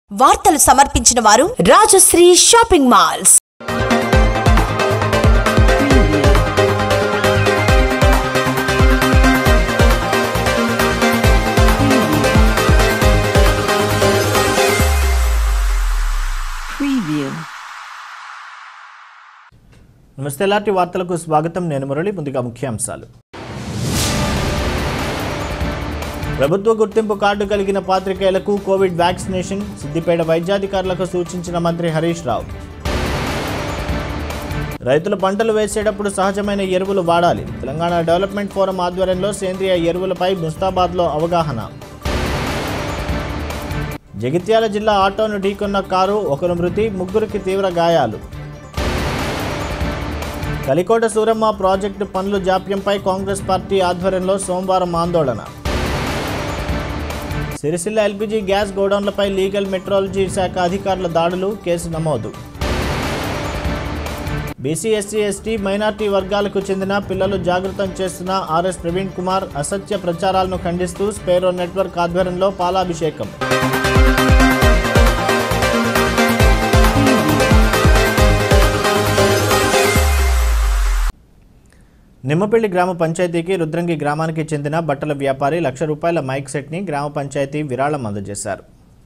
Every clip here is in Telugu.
వార్తలు సమర్పించిన వారు రాజశ్రీ షాపింగ్ మాల్స్ Preview. నమస్తే లాంటి వార్తలకు స్వాగతం నేను మురళి ముందుగా ముఖ్యాంశాలు ప్రభుత్వ గుర్తింపు కార్డు కలిగిన పాత్రికేయులకు కోవిడ్ వ్యాక్సినేషన్ సిద్దిపేట వైద్యాధికారులకు సూచించిన మంత్రి హరీష్ రావు రైతులు పంటలు వేసేటప్పుడు సహజమైన ఎరువులు వాడాలి తెలంగాణ డెవలప్మెంట్ ఫోరం ఆధ్వర్యంలో సేంద్రియ ఎరువులపై ముస్తాబాద్లో అవగాహన జగిత్యాల జిల్లా ఆటోను ఢీకొన్న కారు ఒకరు మృతి ముగ్గురికి తీవ్ర గాయాలు కలికోట సూరమ్మ ప్రాజెక్టు పనులు జాప్యంపై కాంగ్రెస్ పార్టీ ఆధ్వర్యంలో సోమవారం ఆందోళన సిరిసిల్ల ఎల్పీజీ గ్యాస్ గోడౌన్లపై లీగల్ మెట్రాలజీ శాఖ అధికారుల దాడులు కేసు నమోదు బీసీ ఎస్సీ ఎస్టీ మైనార్టీ వర్గాలకు చెందిన పిల్లలు జాగృతం చేస్తున్న ఆర్ఎస్ ప్రవీణ్ కుమార్ అసత్య ప్రచారాలను ఖండిస్తూ స్పేరో నెట్వర్క్ ఆధ్వర్యంలో పాలాభిషేకం నిమ్మపల్లి గ్రామ పంచాయతీకి రుద్రంగి గ్రామానికి చెందిన బట్టల వ్యాపారి లక్ష రూపాయల మైక్ సెట్ని గ్రామ పంచాయతీ విరాళం అందజేశారు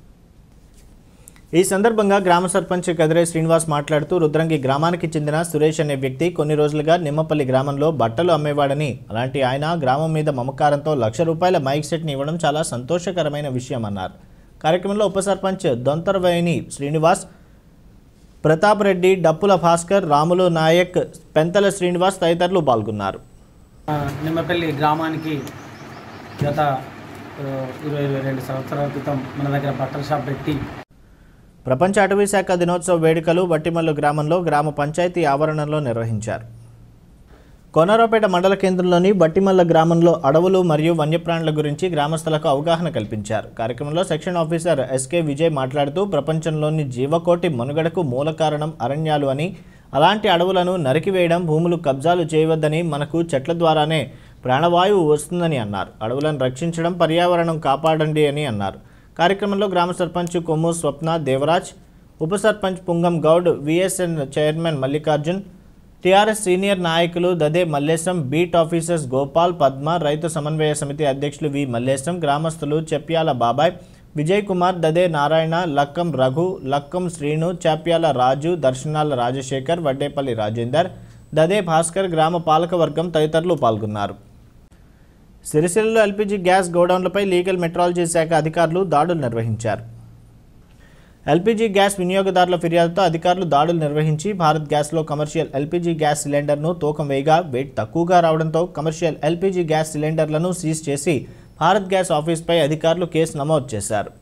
ఈ సందర్భంగా గ్రామ సర్పంచ్ కదిరే శ్రీనివాస్ మాట్లాడుతూ రుద్రంగి గ్రామానికి చెందిన సురేష్ అనే వ్యక్తి కొన్ని రోజులుగా నిమ్మపల్లి గ్రామంలో బట్టలు అమ్మేవాడని అలాంటి ఆయన గ్రామం మీద మమకారంతో లక్ష రూపాయల మైక్ సెట్ని ఇవ్వడం చాలా సంతోషకరమైన విషయం అన్నారు కార్యక్రమంలో ఉప సర్పంచ్ దొంతరవేణి శ్రీనివాస్ ప్రతాప్ రెడ్డి డప్పుల భాస్కర్ రాములు నాయక్ పెంతల శ్రీనివాస్ తదితరులు పాల్గొన్నారు ఆ, నిమ్మపల్లి గ్రామానికి గత ఆ, ఇరవై ఇరవై రెండు సంవత్సరాల క్రితం మన దగ్గర బట్టల షాప్ పెట్టి ప్రపంచ అటవీ శాఖ దినోత్సవ వేడుకలు వట్టిమల్లు గ్రామంలో గ్రామ పంచాయతీ ఆవరణలో నిర్వహించారు కోనరావుపేట మండల కేంద్రంలోని బట్టిమల్ల గ్రామంలో అడవులు మరియు వన్యప్రాణుల గురించి గ్రామస్తులకు అవగాహన కల్పించారు కార్యక్రమంలో సెక్షన్ ఆఫీసర్ ఎస్కే విజయ్ మాట్లాడుతూ ప్రపంచంలోని జీవకోటి మనుగడకు మూల కారణం అరణ్యాలు అని అలాంటి అడవులను నరికివేయడం భూములు కబ్జాలు చేయవద్దని మనకు చెట్ల ద్వారానే ప్రాణవాయువు వస్తుందని అన్నారు అడవులను రక్షించడం పర్యావరణం కాపాడండి అని అన్నారు కార్యక్రమంలో గ్రామ సర్పంచ్ కొమ్ము స్వప్న దేవరాజ్ ఉప sarpanch Pungam Goud VSN chairman Mallikarjun TRS senior నాయకులు దదే మల్లేశం బీట్ ఆఫీసర్స్ గోపాల్ పద్మ రైతు సమన్వయ సమితి అధ్యక్షులు వి మల్లేశం గ్రామస్తులు చెప్యాల బాబాయ్ విజయ్ కుమార్ దదే నారాయణ లక్కం రఘు లక్కం శ్రీను చాప్యాల రాజు దర్శనాల రాజశేఖర్ వడ్డేపల్లి రాజేందర్ దదే భాస్కర్ గ్రామ పాలకవర్గం తదితరులు పాల్గొన్నారు సిరిసిల్లలో ఎల్పీజీ గ్యాస్ గోడౌన్లపై లీగల్ మెట్రాలజీ శాఖ అధికారులు దాడులు నిర్వహించారు ఎల్పీజీ గ్యాస్ వినియోగదారుల ఫిర్యాదుతో అధికారులు దాడులు నిర్వహించి భారత్ గ్యాస్లో కమర్షియల్ ఎల్పీజీ గ్యాస్ సిలిండర్ను తూకం వేయగా వెయిట్ తక్కువగా రావడంతో కమర్షియల్ ఎల్పీజీ గ్యాస్ సిలిండర్లను సీజ్ చేసి భారత్ గ్యాస్ ఆఫీస్పై అధికారులు కేసు నమోదు చేశారు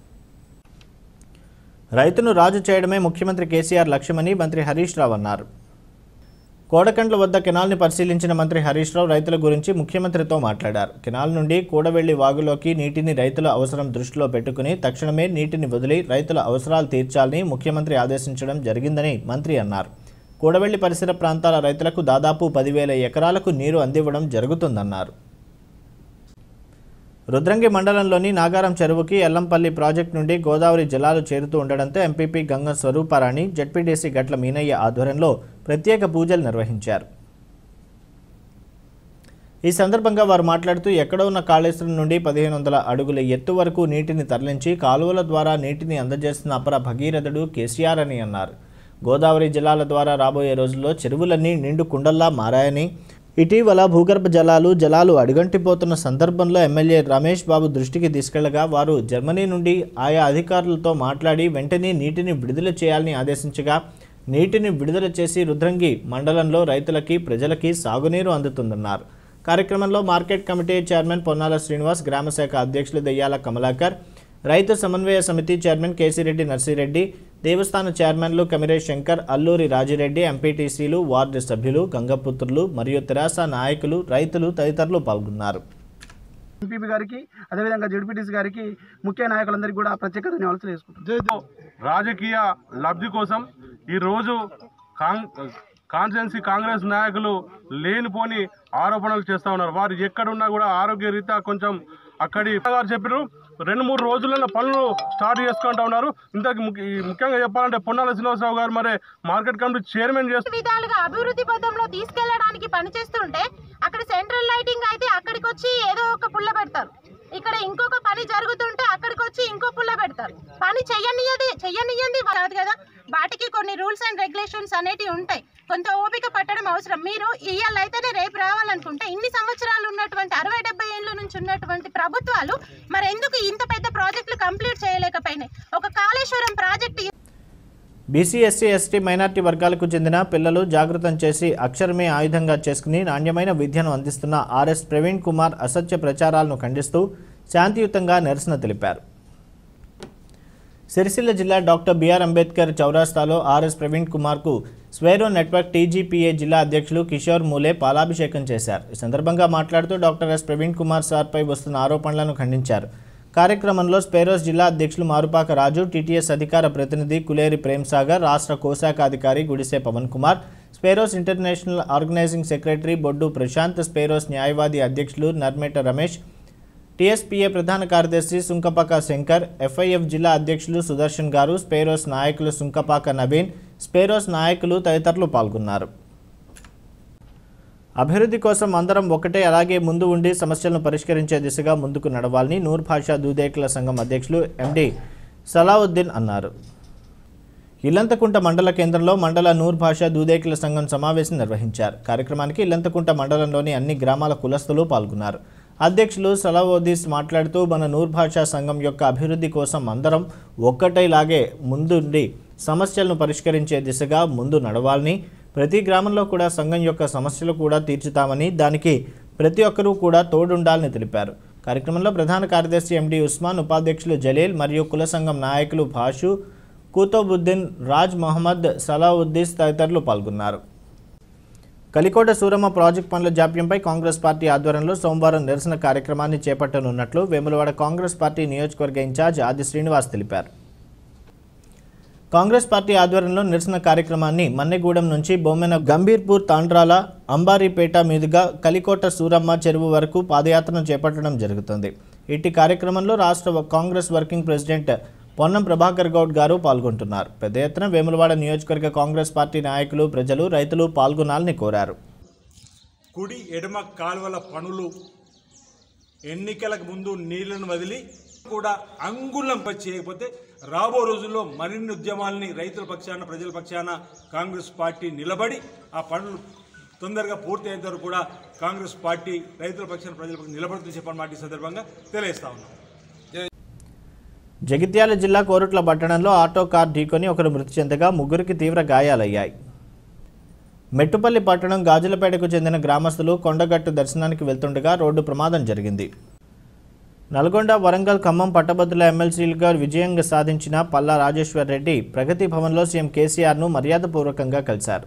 రైతును రాజు చేయడమే ముఖ్యమంత్రి కేసీఆర్ లక్ష్యమని మంత్రి హరీష్ రావు అన్నారు కోడకండ్ల వద్ద కెనాల్ని పరిశీలించిన మంత్రి హరీష్ రావు రైతుల గురించి ముఖ్యమంత్రితో మాట్లాడారు కెనాల్ నుండి కూడవెళ్లి వాగులోకి నీటిని రైతుల అవసరం దృష్టిలో పెట్టుకుని తక్షణమే నీటిని వదిలి రైతుల అవసరాలు తీర్చాలని ముఖ్యమంత్రి ఆదేశించడం జరిగిందని మంత్రి అన్నారు కూడవెళ్లి పరిసర ప్రాంతాల రైతులకు దాదాపు పదివేల ఎకరాలకు నీరు అందివ్వడం జరుగుతుందన్నారు రుద్రంగి మండలంలోని నాగారం చెరువుకి ఎల్లంపల్లి ప్రాజెక్టు నుండి గోదావరి జలాలు చేరుతూ ఉండడంతో ఎంపీపీ గంగ స్వరూపారాణి జడ్పీటీసీ గట్ల మీనయ్య ఆధ్వర్యంలో ప్రత్యేక పూజలు నిర్వహించారు ఈ సందర్భంగా వారు మాట్లాడుతూ ఎక్కడ ఉన్న కాళేశ్వరం నుండి పదిహేను వందల అడుగుల ఎత్తు వరకు నీటిని తరలించి కాలువల ద్వారా నీటిని అందజేస్తున్న అపర భగీరథుడు కేసీఆర్ అని అన్నారు గోదావరి జలాల ద్వారా రాబోయే రోజుల్లో చెరువులన్నీ నిండు కుండల్లా మారాయని ఇటీవల భూగర్భ జలాలు జలాలు అడుగంటిపోతున్న సందర్భంలో ఎమ్మెల్యే రమేష్ బాబు దృష్టికి తీసుకెళ్లగా వారు జర్మనీ నుండి ఆయా అధికారులతో మాట్లాడి వెంటనే నీటిని విడుదల చేయాలని ఆదేశించగా నీటిని విడుదల చేసి రుద్రంగి మండలంలో రైతులకి ప్రజలకి సాగునీరు అందుతుందన్నారు కార్యక్రమంలో market committee chairman Ponnala Srinivas గ్రామశాఖ అధ్యక్షులు దెయ్యాల కమలాకర్ రైతు సమన్వయ సమితి చైర్మన్ కేసిరెడ్డి నర్సిరెడ్డి దేవస్థాన చైర్మన్లు కమిరే శంకర్ అల్లూరి రాజిరెడ్డి ఎంపీటీసీలు వార్డు సభ్యులు గంగపుత్రులు మరియు తెరాస నాయకులు రైతులు తదితరులు పాల్గొన్నారు ఎంపీపీ గారికి అదేవిధంగా జడ్పీటీసీ గారికి ముఖ్య నాయకులందరికీ కూడా ప్రత్యేక ధన్యవాదాలు తెలియజేసుకుంటాం రాజకీయ లబ్ధి కోసం ఈరోజు కాంగ్ కాన్స్టిట్యున్సీ కాంగ్రెస్ నాయకులు లేనిపోని ఆరోపణలు చేస్తూ ఉన్నారు వారు ఎక్కడున్నా కూడా ఆరోగ్య రీత్యా కొంచెం అక్కడి గారు చెప్పారు రెండు మూడు రోజుల్లో పనులు స్టార్ట్ చేసుకుంటా ఉన్నారు ఇంతకు ముఖ్య- ఈ ముఖ్యంగా చెప్పాలంటే పొన్నాల శ్రీనివాసరావు గారు మరి మార్కెట్ కమిటీ చైర్మన్ చేస్తూ విధాలుగా అభివృద్ధి పథంలో తీసుకెళ్లడానికి పనిచేస్తుంటే అక్కడ సెంట్రల్ లైటింగ్ అయితే అక్కడికి వచ్చి ఏదో ఒక పుల్ల పెడతారు ఇక్కడ ఇంకొక పని జరుగుతుంటే అక్కడికి వచ్చి ఇంకో పుల్ల పెడతారు పని చెయ్యనియది చెయ్యనియంది కాదు కదా వాటికి కొన్ని రూల్స్ అండ్ రెగ్యులేషన్స్ అనేటివి ఉంటాయి కొంత ఓపిక పట్టడం అవసరం మీరు ఇవాళ అయితేనే రేపు రావాలనుకుంటే ఇన్ని సంవత్సరాలు ఉన్నటువంటి అరవై డెబ్బై ఏళ్ళ నుంచి ఉన్నటువంటి ప్రభుత్వాలు మరి ఎందుకు ఇంత పెద్ద ప్రాజెక్టులు కంప్లీట్ చేయలేకపోయినాయి ఒక Kaleshwaram project BC SC ST minority వర్గాలకు చెందిన పిల్లలు జాగృతం చేసి అక్షరమే ఆయుధంగా చేసుకుని నాణ్యమైన విద్యను అందిస్తున్న ఆర్ఎస్ ప్రవీణ్ కుమార్ అసత్య ప్రచారాలను ఖండిస్తూ శాంతియుతంగా నిరసన తెలిపారు సిరిసిల్ల జిల్లా డాక్టర్ బిఆర్ అంబేద్కర్ చౌరాస్తాలో ఆర్ఎస్ ప్రవీణ్ కుమార్కు స్వేరో నెట్వర్క్ టీజీపీఏ జిల్లా అధ్యక్షులు కిషోర్ మూలే పాలాభిషేకం చేశారు ఈ సందర్భంగా మాట్లాడుతూ డాక్టర్ ఎస్ ప్రవీణ్ కుమార్ సార్పై వస్తున్న ఆరోపణలను ఖండించారు కార్యక్రమంలో స్పేరోస్ జిల్లా అధ్యక్షులు మారుపాక రాజు టీటీఎస్ అధికార ప్రతినిధి కులేరి ప్రేమ్ సాగర్ రాష్ట్ర కోశాఖ అధికారి Gudise Pavan Kumar Swaeros international organizing secretary Boddu Prashanth Swaeros న్యాయవాది అధ్యక్షులు నర్మేట రమేష్ టీఎస్పీఏ ప్రధాన కార్యదర్శి సుంకపాక శంకర్ ఎఫ్ఐఎఫ్ జిల్లా అధ్యక్షులు సుదర్శన్ గారు స్పేరోస్ నాయకులు సుంకపాక నవీన్ స్పేరోస్ నాయకులు తదితరులు పాల్గొన్నారు అభివృద్ధి కోసం అందరం ఒకటే అలాగే ముందు ఉండి సమస్యలను పరిష్కరించే దిశగా ముందుకు నడవాలని నూర్ భాషా దూదేకుల సంఘం అధ్యక్షులు ఎండి సలావుద్దీన్ అన్నారు ఇల్లంతకుంట మండల కేంద్రంలో మండల నూర్ భాషా దూదేకుల సంఘం సమావేశం నిర్వహించారు కార్యక్రమానికి ఇల్లంతకుంట మండలంలోని అన్ని గ్రామాల కులస్తులు పాల్గొన్నారు అధ్యక్షులు సలావుద్దీస్ మాట్లాడుతూ మన నూర్ భాషా సంఘం యొక్క అభివృద్ధి కోసం అందరం ఒక్కటైలాగే ముందుండి సమస్యలను పరిష్కరించే దిశగా ముందు నడవాలని ప్రతి గ్రామంలో కూడా సంఘం యొక్క సమస్యలు కూడా తీర్చుతామని దానికి ప్రతి ఒక్కరూ కూడా తోడుండాలని తెలిపారు కార్యక్రమంలో ప్రధాన కార్యదర్శి ఎండి ఉస్మాన్ ఉపాధ్యక్షులు జలీల్ మరియు కుల సంఘం నాయకులు భాషు కూతోబుద్దీన్ రాజ్ మహమ్మద్ సలావుద్దీస్ తదితరులు పాల్గొన్నారు కలికోట సూరమ్మ ప్రాజెక్టు పనుల జాప్యంపై కాంగ్రెస్ పార్టీ ఆధ్వర్యంలో సోమవారం నిరసన కార్యక్రమాన్ని చేపట్టనున్నట్లు వేములవాడ కాంగ్రెస్ పార్టీ నియోజకవర్గ ఇన్ఛార్జ్ ఆది శ్రీనివాస్ తెలిపారు కాంగ్రెస్ పార్టీ ఆధ్వర్యంలో నిరసన కార్యక్రమాన్ని మన్నెగూడెం నుంచి బొమ్మెన గంభీర్పూర్ తాండ్రాల అంబారీపేట మీదుగా కలికోట సూరమ్మ చెరువు వరకు పాదయాత్రను చేపట్టడం జరుగుతుంది ఇట్టి కార్యక్రమంలో రాష్ట్ర Congress working president Ponnam Prabhakar Goud గారు పాల్గొంటున్నారు పెద్ద ఎత్తున వేములవాడ నియోజకవర్గ కాంగ్రెస్ పార్టీ నాయకులు ప్రజలు రైతులు పాల్గొనాలని కోరారు కుడి ఎడమ కాలువల పనులు ఎన్నికలకు ముందు నీళ్లను వదిలి కూడా అంగుళంపై చేయకపోతే రాబో రోజుల్లో మరిన్ని ఉద్యమాలని రైతుల పక్షాన ప్రజల పక్షాన కాంగ్రెస్ పార్టీ నిలబడి ఆ పనులు తొందరగా పూర్తి అయిన వరకు కూడా కాంగ్రెస్ పార్టీ రైతుల పక్షాన ప్రజల పక్షాన నిలబడుతూ చెప్పని మాట ఈ సందర్భంగా తెలియజేస్తా ఉన్నాం జగిత్యాల జిల్లా కోరుట్ల పట్టణంలో ఆటో కార్ ఢీకొని ఒకరు మృతి చెందగా ముగ్గురికి తీవ్ర గాయాలయ్యాయి మెట్టుపల్లి పట్టణం గాజులపేటకు చెందిన గ్రామస్తులు కొండగట్టు దర్శనానికి వెళ్తుండగా రోడ్డు ప్రమాదం జరిగింది నల్గొండ వరంగల్ ఖమ్మం పట్టభద్రుల ఎమ్మెల్సీలుగా విజయం సాధించిన పల్లా రాజేశ్వర్ రెడ్డి ప్రగతి భవన్లో సీఎం కేసీఆర్ను మర్యాదపూర్వకంగా కలిశారు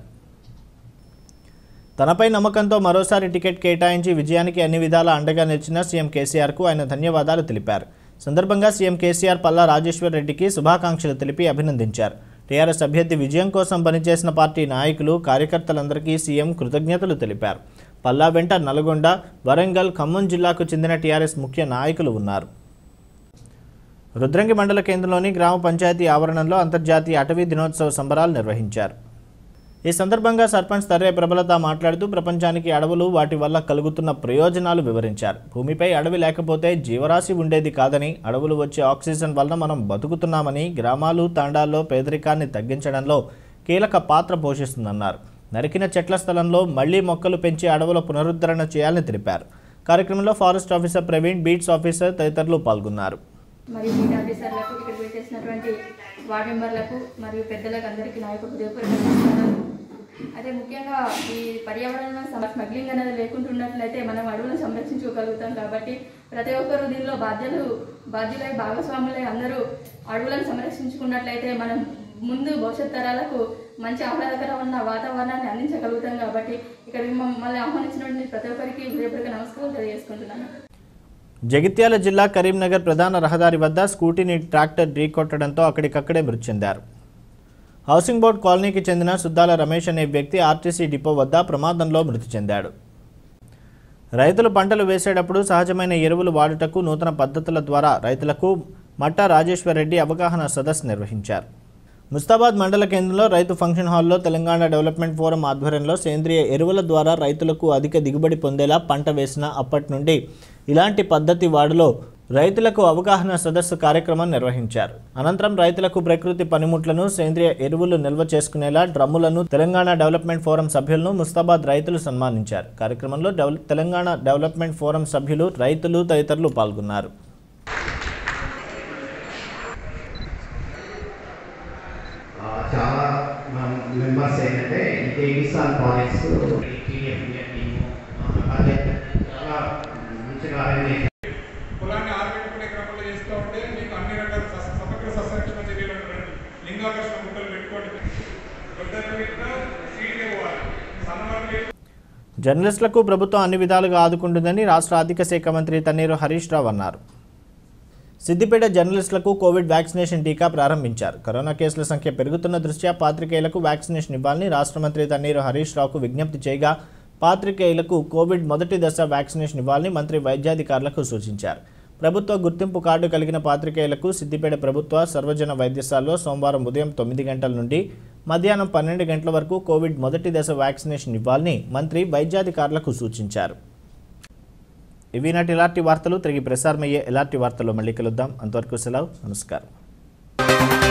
తనపై నమ్మకంతో మరోసారి టికెట్ కేటాయించి విజయానికి అన్ని విధాల అండగా నిలిచిన సీఎం కేసీఆర్కు ఆయన ధన్యవాదాలు తెలిపారు సందర్భంగా సీఎం కేసీఆర్ పల్లా రాజేశ్వర్ రెడ్డికి శుభాకాంక్షలు తెలిపి అభినందించారు టీఆర్ఎస్ అభ్యర్థి విజయం కోసం పనిచేసిన పార్టీ నాయకులు కార్యకర్తలందరికీ సీఎం కృతజ్ఞతలు తెలిపారు పల్లా వెంట నల్గొండ వరంగల్ ఖమ్మం జిల్లాకు చెందిన టీఆర్ఎస్ ముఖ్య నాయకులు ఉన్నారు రుద్రంగి మండల కేంద్రంలోని గ్రామ పంచాయతీ ఆవరణంలో అంతర్జాతీయ అటవీ దినోత్సవ సంబరాలు నిర్వహించారు ఈ సందర్భంగా సర్పంచ్ తర్రే ప్రబలత మాట్లాడుతూ ప్రపంచానికి అడవులు వాటి వల్ల కలుగుతున్న ప్రయోజనాలు వివరించారు భూమిపై అడవి లేకపోతే జీవరాశి ఉండేది కాదని అడవులు వచ్చే ఆక్సిజన్ వలన మనం బతుకుతున్నామని గ్రామాలు తాండాల్లో పేదరికాన్ని తగ్గించడంలో కీలక పాత్ర పోషిస్తుందన్నారు నరికిన చెట్ల స్థలంలో మళ్లీ మొక్కలు పెంచి అడవుల పునరుద్ధరణ చేయాలని తెలిపారు కార్యక్రమంలో forest officer Praveen beats officer తదితరులు పాల్గొన్నారు మరియు బీట్ ఆఫీసర్లకు ఇక్కడ పెట్టేసినటువంటి వార్డు మెంబర్లకు మరియు పెద్దలకు అందరికీ నా యొక్క హృదయపూర్వక నమస్కారాలు అయితే ముఖ్యంగా ఈ పర్యావరణం సమ- స్మగ్లింగ్ అనేది లేకుంటున్నట్లయితే మనం అడవులను సంరక్షించుకోగలుగుతాం కాబట్టి ప్రతి ఒక్కరు దీనిలో బాధ్యులు బాధ్యులై భాగస్వాములై అందరూ అడవులను సంరక్షించుకున్నట్లయితే మనం ముందు భవిష్యత్ తరాలకు మంచి ఆహ్లాదకరమైన వాతావరణాన్ని అందించగలుగుతాం కాబట్టి ఇక్కడికి మమ్మల్ని ఆహ్వానించినటువంటి ప్రతి ఒక్కరికి హృదయపూర్వక నమస్కారం తెలియజేసుకుంటున్నాను జగిత్యాల జిల్లా కరీంనగర్ ప్రధాన రహదారి వద్ద స్కూటీని ట్రాక్టర్ ఢీకొట్టడంతో అక్కడికక్కడే మృతి చెందారు హౌసింగ్ బోర్డ్ కాలనీకి చెందిన సుద్దాల రమేష్ అనే వ్యక్తి ఆర్టీసీ డిపో వద్ద ప్రమాదంలో మృతి చెందాడు రైతులు పంటలు వేసేటప్పుడు సహజమైన ఎరువులు వాడుటకు నూతన పద్ధతుల ద్వారా రైతులకు మట్టా రాజేశ్వర్ రెడ్డి అవగాహన సదస్సు నిర్వహించారు ముస్తాబాద్ మండల కేంద్రంలో రైతు ఫంక్షన్ హాల్లో తెలంగాణ డెవలప్మెంట్ ఫోరం ఆధ్వర్యంలో సేంద్రియ ఎరువుల ద్వారా రైతులకు అధిక దిగుబడి పొందేలా పంట వేసిన అప్పటి నుండి ఇలాంటి పద్ధతి వాడులో రైతులకు అవగాహన సదస్సు కార్యక్రమం నిర్వహించారు అనంతరం రైతులకు ప్రకృతి పనిముట్లను సేంద్రియ ఎరువులు నిల్వ చేసుకునేలా డ్రమ్ములను తెలంగాణ డెవలప్మెంట్ ఫోరం సభ్యులను ముస్తాబాద్ రైతులు సన్మానించారు కార్యక్రమంలో డెవల- తెలంగాణ డెవలప్మెంట్ ఫోరం సభ్యులు రైతులు తదితరులు పాల్గొన్నారు ఆ, చాలా మనం మెంబర్స్ ఏంటంటే ఈ కేవీసాల్ ప్రాజెక్ట్స్ చాలా మంచిగా అరేంజ్ చేశారు పొలాన్ని ఆరబెట్టుకునే క్రమంలో చేస్తూ ఉంటే మీకు అన్ని రకాల సస్య- సమగ్ర సస్యరక్షణ చర్యలు ఉంటాయి లింగాకర్షణ ముక్కలు పెట్టుకోండి పెద్ద సీడ్కే పోవాలి సన్నవాళ్ళు జర్నలిస్టులకు ప్రభుత్వం అన్ని విధాలుగా ఆదుకుంటుందని రాష్ట్ర ఆర్థిక శాఖ మంత్రి తన్నీరు హరీష్ రావు అన్నారు సిద్దిపేట జర్నలిస్టులకు కోవిడ్ వ్యాక్సినేషన్ టీకా ప్రారంభించారు కరోనా కేసుల సంఖ్య పెరుగుతున్న దృష్ట్యా పాత్రికేయులకు వ్యాక్సినేషన్ ఇవ్వాలని రాష్ట్ర మంత్రి తన్నీరు హరీష్ రావుకు విజ్ఞప్తి చేయగా పాత్రికేయులకు కోవిడ్ మొదటి దశ వ్యాక్సినేషన్ ఇవ్వాలని మంత్రి వైద్యాధికారులకు సూచించారు ప్రభుత్వ గుర్తింపు కార్డు కలిగిన పాత్రికేయులకు సిద్దిపేట ప్రభుత్వ సర్వజన వైద్యశాలలో సోమవారం ఉదయం తొమ్మిది గంటల నుండి మధ్యాహ్నం పన్నెండు గంటల వరకు కోవిడ్ మొదటి దశ వ్యాక్సినేషన్ ఇవ్వాలని మంత్రి వైద్యాధికారులకు సూచించారు ఇవి నాటి ఇలాంటి వార్తలు తిరిగి ప్రసారమయ్యే ఇలాంటి వార్తలు మళ్ళీ కలుద్దాం అంతవరకు సెలవు నమస్కారం